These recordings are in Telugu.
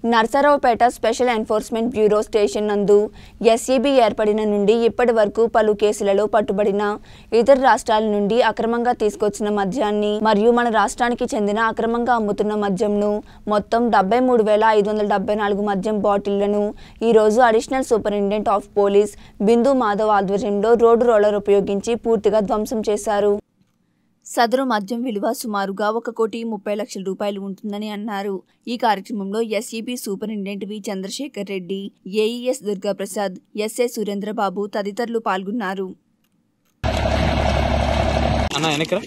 Narasaraopet special enforcement bureau station నందు ఎస్ఈబి ఏర్పడిన నుండి ఇప్పటి వరకు పలు కేసులలో పట్టుబడిన ఇతర రాష్ట్రాల నుండి అక్రమంగా తీసుకొచ్చిన మద్యాన్ని మరియు మన రాష్ట్రానికి చెందిన అక్రమంగా అమ్ముతున్న మద్యంను మొత్తం డెబ్బై మూడు వేల ఐదు వందల డెబ్బై నాలుగు మద్యం బాటిళ్లను ఈరోజు additional superintendent of police Bindu Madhav ఆధ్వర్యంలో రోడ్డు రోలర్ ఉపయోగించి పూర్తిగా ధ్వంసం చేశారు సదరు మద్యం విలువ సుమారుగా ఒక కోటి ముప్పై లక్షల రూపాయలు ఉంటుందని అన్నారు ఈ కార్యక్రమంలో SEB superintendent V Chandrasekhar Reddy AES Durgaprasad SA Surendrababu తదితరులు పాల్గొన్నారు అన్న వెనకరా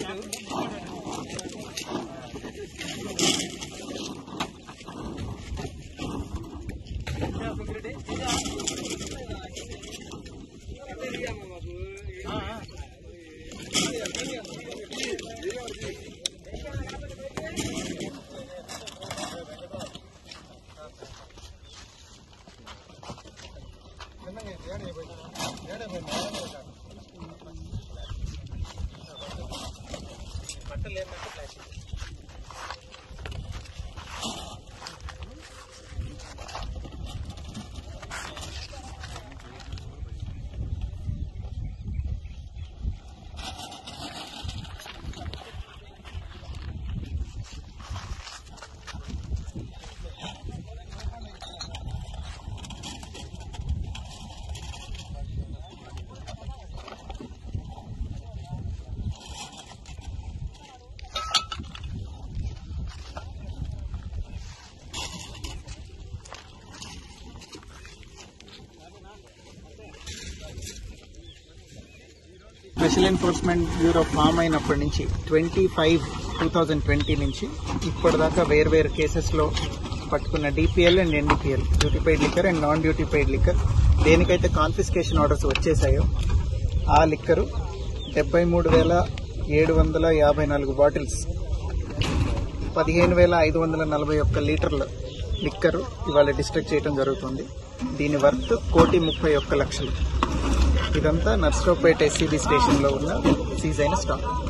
స్పెషల్ ఎన్ఫోర్స్మెంట్ బ్యూరో ఫామ్ అయినప్పటి నుంచి twenty five two thousand twenty నుంచి ఇప్పటిదాకా వేరు వేరు కేసెస్లో పట్టుకున్న DPL and NDPL duty paid liquor and non duty paid liquor దేనికైతే కాన్ఫిస్కేషన్ ఆర్డర్స్ వచ్చేసాయో ఆ లిక్కరు డెబ్బై మూడు వేల ఏడు వందల యాభై నాలుగు బాటిల్స్ పదిహేను వేల ఐదు వందల నలభై ఒక్క లీటర్ల లిక్కరు ఇవాళ డిస్ట్రిక్ట్ చేయడం జరుగుతుంది దీని వర్త్ కోటి ముప్పై ఒక్క లక్షలు ఇదంతా నర్సరావుపేట ఎస్సీబీ స్టేషన్లో ఉన్న సీజ్ అయిన స్టాక్